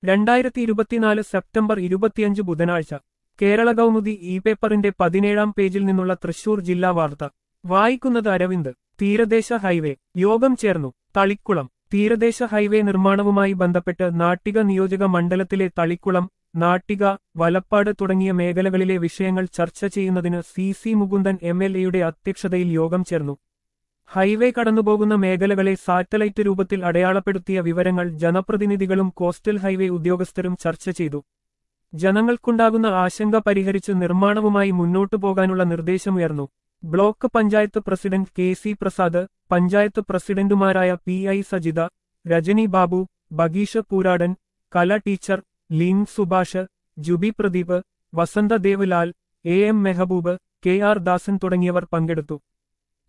രണ്ടായിരത്തി ഇരുപത്തിനാല് സെപ്റ്റംബർ ഇരുപത്തിയഞ്ച് ബുധനാഴ്ച കേരള കൗമുദി ഇ പേപ്പറിന്റെ പതിനേഴാം പേജിൽ നിന്നുള്ള തൃശൂർ ജില്ലാ വാർത്ത വായിക്കുന്നത് അരവിന്ദ് തീരദേശ ഹൈവേ യോഗം ചേർന്നു തളിക്കുളം തീരദേശ ഹൈവേ നിർമ്മാണവുമായി ബന്ധപ്പെട്ട് നാട്ടിക നിയോജക മണ്ഡലത്തിലെ തളിക്കുളം നാട്ടിക വലപ്പാട് തുടങ്ങിയ മേഖലകളിലെ വിഷയങ്ങൾ ചർച്ച ചെയ്യുന്നതിന് C C Mukundan M L എയുടെ അധ്യക്ഷതയിൽ യോഗം ചേർന്നു ഹൈവേ കടന്നുപോകുന്ന മേഖലകളെ സാറ്റലൈറ്റ് രൂപത്തിൽ അടയാളപ്പെടുത്തിയ വിവരങ്ങൾ ജനപ്രതിനിധികളും കോസ്റ്റൽ ഹൈവേ ഉദ്യോഗസ്ഥരും ചർച്ച ചെയ്തു ജനങ്ങൾക്കുണ്ടാകുന്ന ആശങ്ക പരിഹരിച്ച് നിർമ്മാണവുമായി മുന്നോട്ടു പോകാനുള്ള നിർദ്ദേശമുയർന്നു block panchayat president K C Prasad panchayat പ്രസിഡന്റുമാരായ P I Sajitha Rajani Babu Bageesh Pooradan Kala teacher Leen Subhash Jubi Pradeep Vasantha Devlal A M Mehaboob K R Dasan തുടങ്ങിയവർ പങ്കെടുത്തു